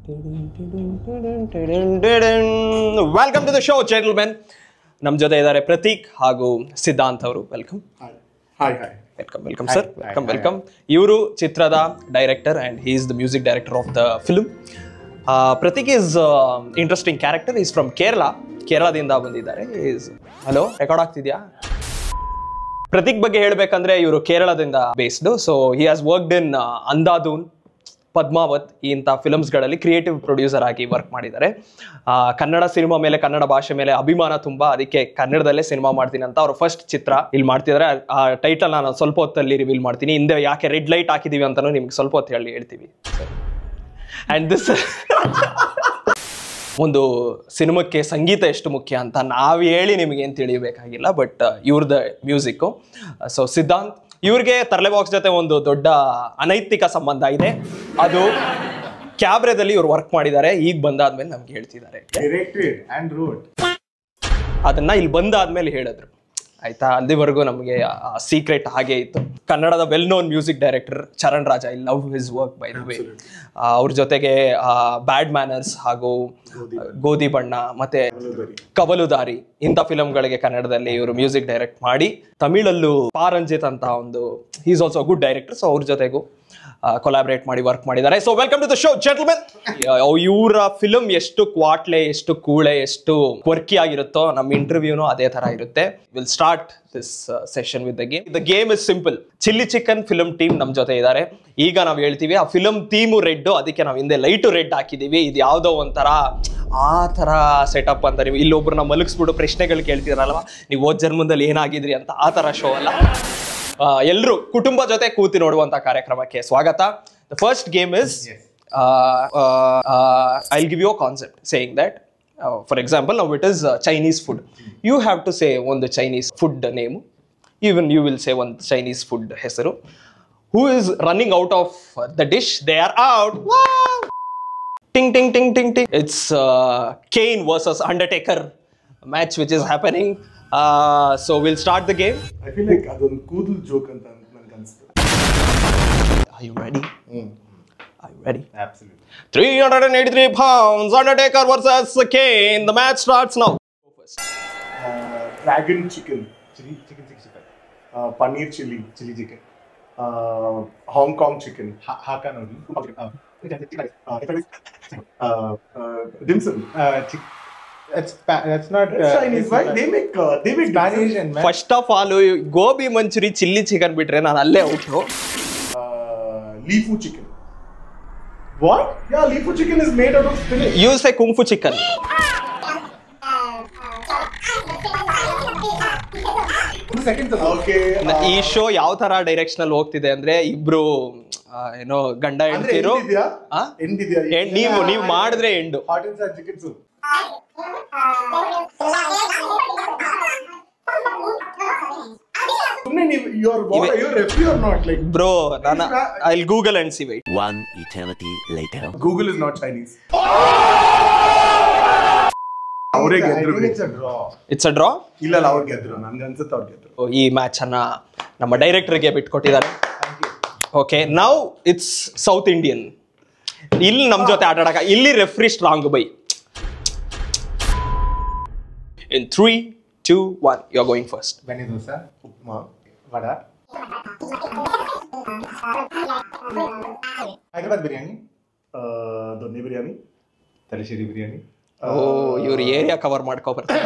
Welcome to the show gentlemen ನಮ್ಮ ಜೊತೆ ಇದ್ದಾರೆ ಪ್ರತೀಕ್ ಹಾಗೂ ಸಿದ್ಧಾಂತ್ ಅವರು welcome hi hi hi welcome welcome sir welcome welcome ಇವರು ಚಿತ್ರದ director and he is the music director of the film Prateek is interesting character is from Kerala ಕೇರಳದಿಂದ ಬಂದಿದ್ದಾರೆ is hello record ಆಗ್ತಿದ್ಯಾ ಪ್ರತೀಕ್ ಬಗ್ಗೆ ಹೇಳ್ಬೇಕಂದ್ರೆ ಇವರು ಕೇರಳದಿಂದ based so he has worked in Andhadhun Padmaavat ಇಂಥ ಫಿಲಮ್ಸ್ಗಳಲ್ಲಿ ಕ್ರಿಯೇಟಿವ್ ಪ್ರೊಡ್ಯೂಸರ್ ಆಗಿ ವರ್ಕ್ ಮಾಡಿದ್ದಾರೆ ಆ, ಕನ್ನಡ ಸಿನಿಮಾ ಮೇಲೆ ಕನ್ನಡ ಭಾಷೆ ಮೇಲೆ ಅಭಿಮಾನ ತುಂಬಾ ಅದಕ್ಕೆ ಕನ್ನಡದಲ್ಲೇ ಸಿನಿಮಾ ಮಾಡ್ತೀನಿ ಅಂತ ಅವ್ರ ಫಸ್ಟ್ ಚಿತ್ರ ಇಲ್ಲಿ ಮಾಡ್ತಿದ್ದಾರೆ ಆ ಟೈಟಲ್ ನಾನು ಸ್ವಲ್ಪ ಹೊತ್ತಲ್ಲಿ ರಿವೀಲ್ ಮಾಡ್ತೀನಿ ಹಿಂದೆ ಯಾಕೆ ರೆಡ್ ಲೈಟ್ ಹಾಕಿದೀವಿ ಅಂತಾನು ನಿಮ್ಗೆ ಸ್ವಲ್ಪ ಹೊತ್ತು ಹೇಳಿ ಹೇಳ್ತೀವಿ ಆ್ಯಂಡ್ ದಿಸ್ ಒಂದು ಸಿನಿಮಾಕ್ಕೆ ಸಂಗೀತ ಎಷ್ಟು ಮುಖ್ಯ ಅಂತ ನಾವು ಹೇಳಿ ನಿಮಗೆ ಏನು ತಿಳಿಯಬೇಕಾಗಿಲ್ಲ ಬಟ್ ಇವ್ರದ್ದು ಮ್ಯೂಸಿಕ್ಕು ಸೊ ಸಿದ್ಧಾಂತ್ ಇವ್ರಿಗೆ ತರಲೆ ಬಾಕ್ಸ್ ಜೊತೆ ಒಂದು ದೊಡ್ಡ ಅನೈತಿಕ ಸಂಬಂಧ ಇದೆ ಅದು ಕ್ಯಾಬ್ರೆದಲ್ಲಿ ಇವ್ರು ವರ್ಕ್ ಮಾಡಿದ್ದಾರೆ ಈಗ ಬಂದಾದ್ಮೇಲೆ ನಮ್ಗೆ ಹೇಳ್ತಿದ್ದಾರೆ ಡೈರೆಕ್ಟೆಡ್ ಅಂಡ್ ರೋಡ್ ಅದನ್ನ ಇಲ್ಲಿ ಬಂದಾದ್ಮೇಲೆ ಹೇಳಿದ್ರು ಆಯ್ತಾ ಅಲ್ಲಿವರೆಗೂ ನಮಗೆ ಸೀಕ್ರೆಟ್ ಹಾಗೆ ಇತ್ತು ಕನ್ನಡದ well known music director Charan Raj I love his work by the way ಅವ್ರ ಜೊತೆಗೆ ಬ್ಯಾಡ್ ಮ್ಯಾನರ್ಸ್ ಹಾಗೂ ಗೋಧಿ ಬಣ್ಣ ಮತ್ತೆ ಕವಲುದಾರಿ ಇಂಥ ಫಿಲಮ್ಗಳಿಗೆ ಕನ್ನಡದಲ್ಲಿ ಇವರು ಮ್ಯೂಸಿಕ್ ಡೈರೆಕ್ಟ್ ಮಾಡಿ ತಮಿಳಲ್ಲೂ ಪಾರಂಜಿತ್ ಅಂತ ಒಂದು is also good director so ಅವ್ರ ಜೊತೆಗೂ ಕೊಲಾಬ್ರೇಟ್ ಮಾಡಿ ವರ್ಕ್ ಮಾಡಿದ್ದಾರೆ so welcome to the show gentlemen ಇವರ ಫಿಲಮ್ ಎಷ್ಟು ಕ್ವಾಟ್ಲೆ ಎಷ್ಟು ಕೂಳೆ ಎಷ್ಟು ಕ್ವರ್ಕಿ ಆಗಿರುತ್ತೋ ನಮ್ಮ ಇಂಟರ್ವ್ಯೂನು ಅದೇ ತರ ಇರುತ್ತೆ will start this session with the game the game is simple chilli chicken film team ನಮ್ಮ ಜೊತೆ ಇದ್ದಾರೆ ಈಗ ನಾವು ಹೇಳ್ತೀವಿ ಆ ಫಿಲಮ್ ಥೀಮು ರೆಡ್ ಅದಕ್ಕೆ ನಾವು ಹಿಂದೆ ಲೈಟು ರೆಡ್ ಹಾಕಿದೀವಿ ಇದು ಯಾವುದೋ ಒಂಥರ ಆ ಥರ ಸೆಟಪ್ ಅಂತ ನೀವು ಇಲ್ಲೊಬ್ರನ್ನ ಮಲಗಿಸ್ಬಿಟ್ಟು ಪ್ರಶ್ನೆಗಳು ಕೇಳ್ತಿರಲ್ವಾ ನೀವು ಓದ್ ಜನ್ಮದಲ್ಲಿ ಏನಾಗಿದ್ರಿ ಅಂತ ಆ ಥರ ಶೋ ಅಲ್ಲ ಎಲ್ಲರೂ ಕುಟುಂಬ ಜೊತೆ ಕೂತಿ ನೋಡುವಂತ ಕಾರ್ಯಕ್ರಮಕ್ಕೆ ಸ್ವಾಗತ the first game is I give you concept saying that for example ನಾವು it is Chinese food you have to say ಒಂದು Chinese food name even you will say ಒಂದು ಚೈನೀಸ್ ಫುಡ್ ಹೆಸರು who is running out of the dish they are out ಟಿಂಗ್ ಟಿಂಗ್ ಟಿಂಗ್ ಟಿಂಗ್ ಟಿಂಗ್ it's Kane versus Undertaker match which is happening so will start the game I feel like ಅದೊಂದು ಕೂದಲು joke ಅಂತ ನನ್ಗೆ ಅನ್ಸುತ್ತೆ Are you ready? Are you ready? Absolute 383 pounds, Undertaker versus Kane. The match starts now. Dragon chicken chilli chicken chicken chicken paneer chilli chilli chicken Hong Kong chicken ಹಾಕ ನೋಡಿ dim sum It's Spa- that's not uh, Chinese, it's right? not- They make uh, they make Spanish and man. First of all gobi manchurian chilli chicken ಬಿಟ್ರೆ ನಾನು ಅಲ್ಲೇ out uh, leafu chicken. What? Yeah, leafu chicken is made out of spinach. Use a kung fu chicken Two seconds ago. Okay. ಈ show ಯಾವ ತರ direction ಅಲ್ಲಿ ಹೋಗ್ತಿದೆ ಅಂದ್ರೆ ಇಬ್ರು ಆ, ಏನೋ ಗಂಡ ಅಂದ್ರೆ ಹೆಂಡ್ತಿರು ಎಂದಿದ್ಯಾ ಆ? ಎಂದಿದ್ಯಾ ಏ- ನೀವು ನೀವು ಮಾಡಿದ್ರೆ ಎಂಡು hot and sour chicken soup ಸುಮ್ಮನೆ ನೀವು ಯು ಆರ್ ಇವೆ- you referee are not like bro ನಾನು I Google and see wait One eternity later. Google is not Chinese ಅವರೇ ಗೆದ್ರು ಇಟ್ಸ್ ಅ ಡ್ರಾ ಇಲ್ಲ ಇಲ್ಲ ಅವ್ರು ಗೆದ್ರು ನನ್ಗೆ ಅನ್ಸುತ್ತೆ ಅವ್ರು ಗೆದ್ರು ಈ ಮ್ಯಾಚ್ ಅನ್ನ ನಮ್ಮ ಡೈರೆಕ್ಟರ್ಗೆ ಬಿಟ್ಕೊಟ್ಟಿದ್ದಾರೆ ಓಕೆ ನಾವು ಇಟ್ಸ್ ಸೌತ್ ಇಂಡಿಯನ್ ಇಲ್ಲಿ ನಮ್ಮ ಜೊತೆ ಆಟ ಆಡಕ ಇಲ್ಲಿ referee strong by in three two one you are going first Bani dosa, upma vada. Hyderabad biryani, ಆ, ದೊನ್ನೆ ಬಿರಿಯಾನಿ Talashiri biryani. ಓ ಇವ್ರು ಏರಿಯಾ ಕವರ್ ಮಾಡ್ಕೊ ಬರ್ತಾರೆ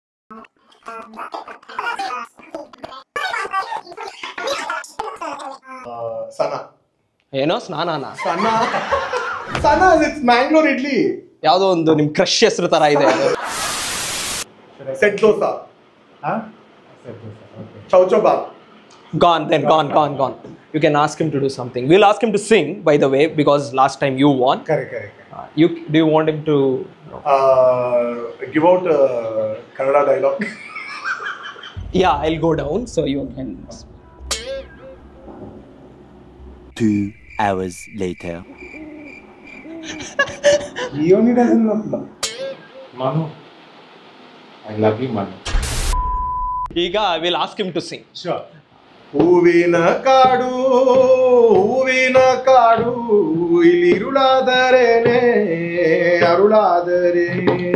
ಆ, ಸನ ಏನೋ ಸ್ನಾನನ ಸನ ಸನ ಇಟ್ಸ್ ಮ್ಯಾಂಗ್ಳೂರ್ ಇಡ್ಲಿ ಯಾವುದೋ ಒಂದು ನಿಮ್ ಕ್ರಶ್ ಹೆಸರು ತರ ಇದೆ ಅದು set dosa Huh? Set dosa. Okay. Chow chow bath gone then gone gone gone you can ask him to do something we'll ask him to sing by the way because last time you won Correct, correct. correct. Uh, you do you want him to give out Kannada dialogue yeah i'll go down so you can Two hours later. He only doesn't know. Manu. I love you, Manu. ಈಗ I will ask him to sing Sure. ಹೂವಿನ ಕಾಡು ಹೂವಿನ ಕಾಡು ಇಲ್ಲಿ ಇರುಳಾದರೇನೆ ಅರುಳಾದರೆ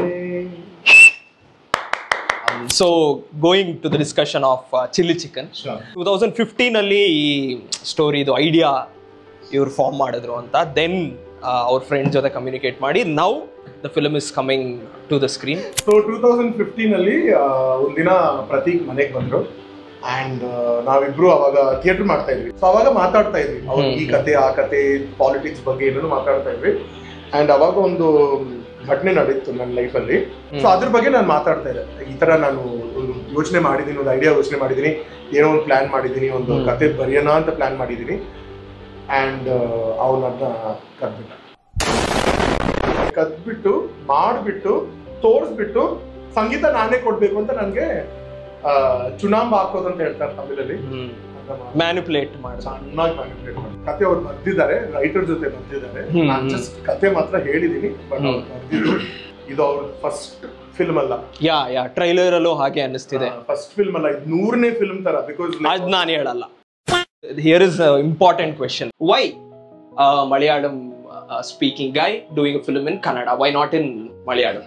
so going to the discussion of chilli chicken two thousand ಫಿಫ್ಟೀನಲ್ಲಿ ಈ ಸ್ಟೋರಿದು ಐಡಿಯಾ ಇವ್ರು ಫಾರ್ಮ್ ಮಾಡಿದ್ರು ಅಂತ ದೆನ್ ಅವ್ರ ಫ್ರೆಂಡ್ ಜೊತೆ ಕಮ್ಯುನಿಕೇಟ್ ಮಾಡಿ now the film is coming to the screen so two thousand ಫಿಫ್ಟೀನಲ್ಲಿ ಒಂದಿನ ಪ್ರತೀಕ್ ಮನೆಗೆ ಬಂದ್ರು ಅಂಡ್ ನಾವಿಬ್ರು ಅವಾಗ ಥಿಯೇಟರ್ ಮಾಡ್ತಾ ಇದ್ವಿ ಸೊ ಅವಾಗ ಮಾತಾಡ್ತಾ ಇದ್ವಿ ಅವ್ರು ಈ ಕತೆ ಆ ಕತೆ ಪಾಲಿಟಿಕ್ಸ್ ಬಗ್ಗೆ ಏನೇನು ಮಾತಾಡ್ತಾ ಇದ್ವಿ ಅಂಡ್ ಅವಾಗ ಒಂದು ಘಟನೆ ನಡೀತು ನನ್ನ ಲೈಫಲ್ಲಿ ಸೊ ಅದ್ರ ಬಗ್ಗೆ ನಾನು ಮಾತಾಡ್ತಾ ಇದ್ದೆ ಈ ತರ ನಾನು ಯೋಚನೆ ಮಾಡಿದ್ದೀನಿ ಒಂದು ಐಡಿಯಾ ಯೋಚನೆ ಮಾಡಿದ್ದೀನಿ ಏನೋ ಒಂದು ಪ್ಲಾನ್ ಮಾಡಿದ್ದೀನಿ ಒಂದು ಹ್ಮ್. ಕತೆ ಬರೆಯೋಣ ಅಂತ ಪ್ಲಾನ್ ಮಾಡಿದ್ದೀನಿ ಅಂಡ್ ಅವನನ್ನ ಕದ್ಬಿಟ್ಟ ಕದ್ಬಿಟ್ಟು ಮಾಡ್ಬಿಟ್ಟು ತೋರಿಸ್ಬಿಟ್ಟು ಸಂಗೀತ ನಾನೇ ಕೊಡ್ಬೇಕು ಅಂತ ನನಗೆ ಚುನಾಂಬ ಹಾಕೋದು ಅಂತ ಹೇಳ್ತಾರೆ ತಮಿಳಲ್ಲಿ ಮ್ಯಾನಿಪುಲೇಟ್ ಮಾಡಿ ಚೆನ್ನಾಗಿ ಮ್ಯಾನಿಪುಲೇಟ್ ಮಾಡಿ ಕತೆ ಅವ್ರು ಬರ್ದಿದ್ದಾರೆ ರೈಟರ್ ಜೊತೆ ಬರ್ದಿದ್ದಾರೆ ಹ್ಮ್, ನಾನು ಹ್ಮ್. ಜಸ್ಟ್ ಕತೆ ಮಾತ್ರ ಹೇಳಿದೀನಿ ಬಟ್ ಅವ್ರು ಬರ್ದಿದ್ರು ಇದು ಅವ್ರ ಫಸ್ಟ್ ಫಿಲ್ಮ್ ಅಲ್ಲ ಯಾ ಯಾ ಟ್ರೈಲರ್ ಅಲ್ಲೂ ಹಾಗೆ ಅನ್ನಿಸ್ತಿದೆ ಫಸ್ಟ್ ಫಿಲ್ಮ್ ಅಲ್ಲ ಇದು ನೂರನೇ ಫಿಲ್ಮ್ ತರ ಬಿಕಾಸ್ ಅದ್ ನಾನು ಹೇಳಲ್ಲ here is important question why Malayalam speaking guy doing film in Kannada why not in Malayalam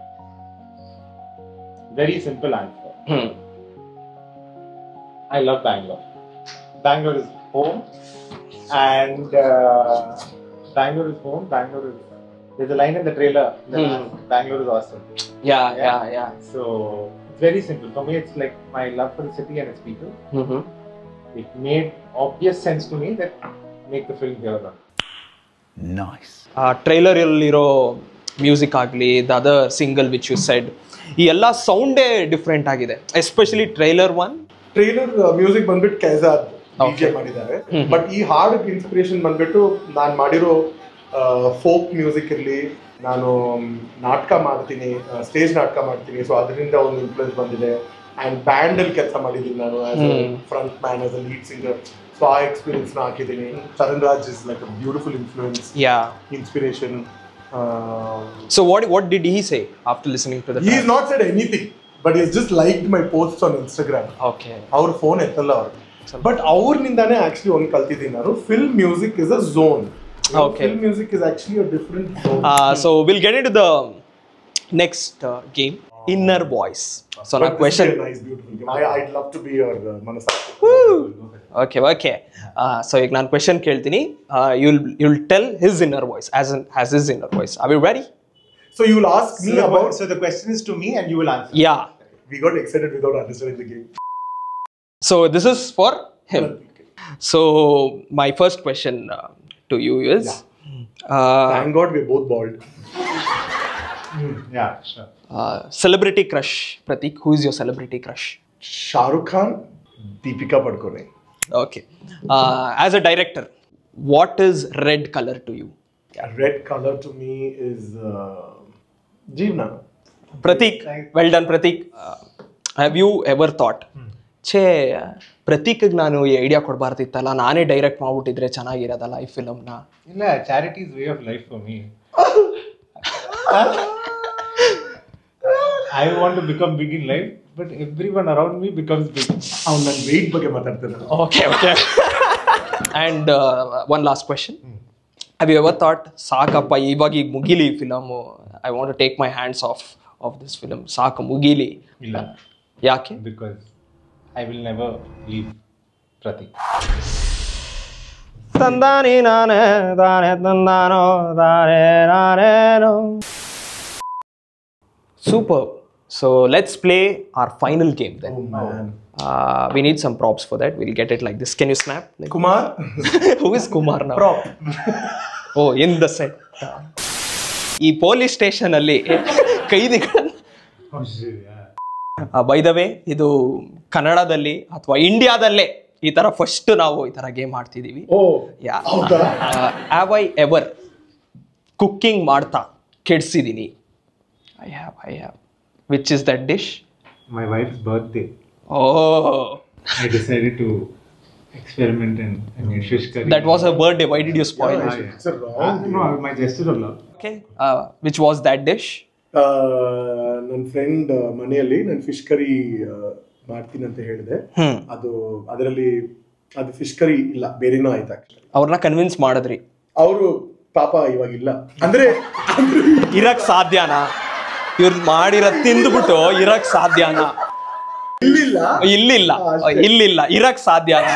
Very simple answer. Hmm I love Bangalore. Bangalore is home, and uh, Bangalore is home. Bangalore is. There's a line in the trailer. that Hmm. Bangalore is awesome. Yeah yeah yeah So it's very simple. For me, it's like my love for the city and its people. Hmm It made obvious sense to me that make the film here. Now. Nice. ಆ trailer ಅಲ್ಲಿರೋ music ಆಗಲಿ the other single which you said ಈ ಎಲ್ಲ ಸೌಂಡೇ different ಆಗಿದೆ especially trailer one trailer music ಬಂದ್ಬಿಟ್ಟು ಕೆಜಾದ್ Okay. DJ ಮಾಡಿದ್ದಾರೆ ಹ್ಮ್. ಬಟ್ ಈ ಹಾಡಿಗೆ ಇನ್ಸ್ಪಿರೇಷನ್ ಬಂದ್ಬಿಟ್ಟು ನಾನು ಮಾಡಿರೋ ಫೋಕ್ ಮ್ಯೂಸಿಕ್ ಇರಲಿ ನಾನು ನಾಟಕ ಮಾಡ್ತೀನಿ ಸ್ಟೇಜ್ ನಾಟಕ ಮಾಡ್ತೀನಿ ಸೊ ಅದರಿಂದ ಒಂದು ಇನ್ಫ್ಲುಯೆನ್ಸ್ ಬಂದಿದೆ ಅಂಡ್ ಬ್ಯಾಂಡ್ ಅಲ್ಲಿ ಕೆಲಸ ಮಾಡಿದ್ದೀನಿ ನಾನು as hmm. Front man as a lead singer so ಆ ಎಕ್ಸ್ಪೀರಿಯನ್ಸ್ ನ ಹಾಕಿದ್ದೀನಿ Charan Raj is like beautiful influence yeah inspiration so what what did he say after listening to the he is not said anything but he's just liked my posts on Instagram okay ಅವ್ರ phone ಎತ್ತಲ್ಲ ಅವ್ರು but ಅವ್ರನಿಂದಾನೇ actually ಒಂದು ಕಲ್ತಿದ್ದೀನಿ ನಾನು film music is a zone Okay. Film music is actually a different zone so will get in to the next game inner voice so ನಾ question nice beautiful game I I'd love to be your ಮನಸ್ಸು okay okay so ಈಗ ನಾನು question ಕೇಳ್ತೀನಿ you'll you'll tell his inner voice as an has his inner voice I will ready so you will ask So me the, about so the question is to me, and you will answer. Yeah we got excited without understanding the game so this is for him so my first question to you is thank God we both bald Yeah, sure. Celebrity crush Prateek who is your celebrity crush Shahrukh Khan Deepika Padukone okay as a director what is red colour to you red colour to me is ಜೀವನ Prateek well done Prateek have you ever thought ಛೇ ಪ್ರತೀಕ್ಗೆ ನಾನು ಈ idea ಕೊಡಬಾರ್ದಿತ್ತಲ್ಲ ನಾನೇ direct ಮಾಡ್ಬಿಟ್ಟಿದ್ರೆ ಚೆನ್ನಾಗಿರೋದಲ್ಲ ಈ ಫಿಲಮ್ನ Yeah, charity is way of life for me. I want to become big in life, but everyone around me becomes big. ಅವ್ನು ನನ್ನ weight ಬಗ್ಗೆ ಮಾತಾಡ್ತಾನೆ okay okay and one last question have you ever thought ಸಾಕಪ್ಪ ಇವಾಗ ಈಗ ಮುಗೀಲಿ ಈ film I want to take my hands off off this film ಸಾಕು ಮುಗೀಲಿ Illa. ಯಾಕೆ Because I will never leave Pratik. ತಂದಾನಿ ನಾನೇ ತಾನೇ ತಂದಾನೋ ತಾನೇ ನಾನೇನೋ super so let's play our final game then we need some props for that will get it like this can you snap Kumar who is Kumar oh in the set ಈ police station ಅಲ್ಲಿ ಕೈದಿಗಳನ್ನ Oh shit, yeah. By the way ಇದು ಕನ್ನಡದಲ್ಲಿ ಅಥವಾ ಇಂಡಿಯಾದಲ್ಲೇ ಈ ತರ first ನಾವು ಈ ತರ ಗೇಮ್ ಆಡ್ತಿದೀವಿ oh yeah have I ever cooking ಮಾಡ್ತಾ ಕೆಡ್ಸಿದ್ದೀನಿ I have I have which is that dish My wife's birthday. Oh I decided to experiment and, and made fish curry. That was a birthday why did you spoil Ah, yeah. It's a wrong Ah, no, my gesture of love. Okay which was that dish ನನ್ನ friend ಮನೆಯಲ್ಲಿ ನಾನು fish curry ಮಾಡ್ತೀನಿ ಅಂತ ಹೇಳಿದೆ ಹ್ಮ್ ಅದು ಅದರಲ್ಲಿ ಅದು fish curry ಇಲ್ಲ ಬೇರೆನೂ ಆಯ್ತು ಆಕ್ಚುಲಿ ಅವ್ರನ್ನ ಕನ್ವಿನ್ಸ್ ಮಾಡಿದ್ರಿ ಅವರು ಪಾಪ ಇವಾಗಿಲ್ಲ ಅಂದ್ರೆ ಇರಕ್ ಸಾಧ್ಯನಾ ಇವ್ರು ಮಾಡಿರೋ ತಿಂದ್ಬಿಟ್ಟು ಇರಕ್ ಸಾಧ್ಯನಾ ಇಲ್ಲಿಲ್ಲ ಇಲ್ಲಿಲ್ಲ ಇಲ್ಲಿಲ್ಲ ಇರಕ್ ಸಾಧ್ಯನಾ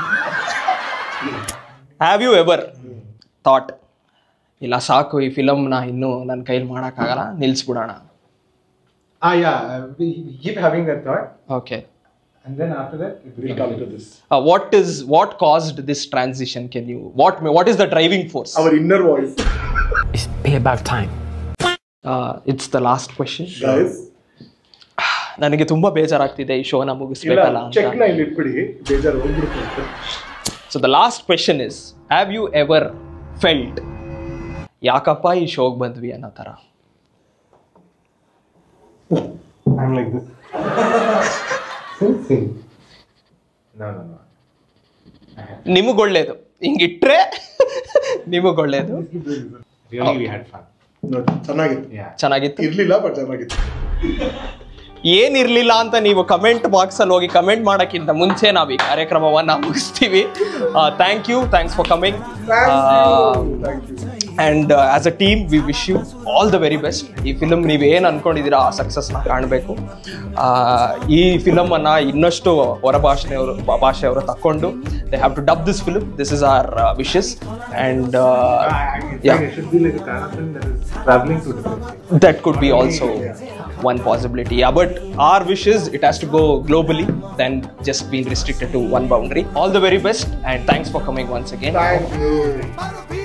ಹ್ಯಾವ್ ಯು ಎವರ್ ಥಾಟ್ ಇಲ್ಲ ಸಾಕು ಈ ಫಿಲಮ್ನ ಇನ್ನೂ ನನ್ನ ಕೈಲಿ ಮಾಡೋಕ್ಕಾಗಲ್ಲ ನಿಲ್ಸ್ಬಿಡೋಣ Ah, yeah, uh, we we keep having that thought, okay and then after that, it We'll come to this. What is what caused this transition can you what what is the driving force our inner voice It's payback time. It's the last question guys ನನಗೆ ತುಂಬಾ ಬೇಜಾರಾಗ್ತಿದೆ ಈ ಶೋನ ಇಲ್ಲ ಮುಗಿಸ್ಬೇಕಲ್ಲ check ಅಂತ ನ ಇಲ್ಲಿ ಇಟ್ಬಿಡಿ ಬೇಜಾರು ಹೋಗ್ಬಿಡುತ್ತೆ ಅಂತ. So the last question is have you ever felt ಯಾಕಪ್ಪ ಈ ಶೋಗೆ ಬಂದ್ವಿ ಅನ್ನೋ ಥರ I'm like this. Sing, sing. No, no, no. ನಿಮಗೆ ಒಳ್ಳೇದು ಹಿಂಗಿಟ್ರೆ ನಿಮಗೆ ಒಳ್ಳೇದು Really, we had fun. ನೋಡಿ ಚೆನ್ನಾಗಿತ್ತು Yeah. ಚೆನ್ನಾಗಿತ್ತು ಇರ್ಲಿಲ್ಲ ಬಟ್ ಚೆನ್ನಾಗಿತ್ತು ಏನಿರ್ಲಿಲ್ಲ ಅಂತ ನೀವು ಕಮೆಂಟ್ ಬಾಕ್ಸ್ ಅಲ್ಲಿ ಹೋಗಿ ಕಮೆಂಟ್ ಮಾಡಕ್ಕಿಂತ ಮುಂಚೆ ನಾವು ಈ ಕಾರ್ಯಕ್ರಮವನ್ನ ಮುಗಿಸ್ತೀವಿ thank you thanks for coming thank you and as a team we wish you all the very best ಈ ಫಿಲಮ್ ನೀವು ಏನು ಅನ್ಕೊಂಡಿದ್ದೀರಾ ಆ ಸಕ್ಸಸ್ನ ಕಾಣಬೇಕು ಈ ಫಿಲಮ್ ಅನ್ನ ಇನ್ನಷ್ಟು ಹೊರ ಭಾಷೆಯವರು ಭಾಷೆಯವರು ತಕೊಂಡು they have to dub this film this is our wishes and Yeah. It should be like a kind of film that is traveling to different places. that could be also one possibility yeah but our wish is it has to go globally than just being restricted to one boundary all the very best and thanks for coming once again thank you